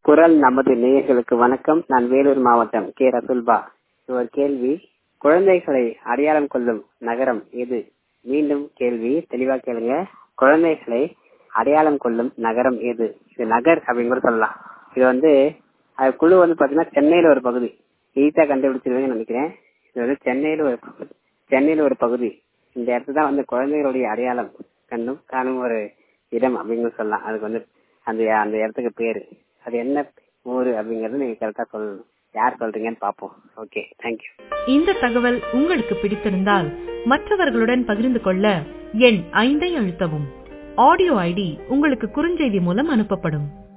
குரல் நமது நேயர்களுக்கு வணக்கம் நான் வேலூர் மாவட்டம் கே ரசுல்பா ஒரு கேள்வி குழந்தைகளை அடையாளம் கொள்ளும் நகரம் எது மீண்டும் கேள்வி தெளிவா கேளுங்க குழந்தைகளை அடையாளம் கொள்ளும் நகரம் எது இது நகர் அப்படின்னு கூட சொல்லலாம் இது வந்து அது குழு வந்து பாத்தீங்கன்னா சென்னையில ஒரு பகுதி ஈஸியா கண்டுபிடிச்சிருவேன்னு நினைக்கிறேன் இது வந்து சென்னையில ஒரு பகுதி சென்னையில ஒரு பகுதி இந்த இடத்துல தான் வந்து குழந்தைகளுடைய அடையாளம் கண்ணும் காணும் ஒரு இடம் அப்படின்னு சொல்லலாம் அதுக்கு வந்து அந்த அந்த இடத்துக்கு பேரு அது என்ன ஊரு அப்படிங்கறது நீங்க கரெக்டா சொல்லணும் யார் சொல்றீங்கன்னு பாப்போம் ஓகே தேங்க்யூ இந்த தகவல் உங்களுக்கு பிடித்திருந்தால் மற்றவர்களுடன் பகிர்ந்து கொள்ள எண் ஐந்தை அழுத்தவும் ஆடியோ ஐடி உங்களுக்கு குறுஞ்செய்தி மூலம் அனுப்பப்படும்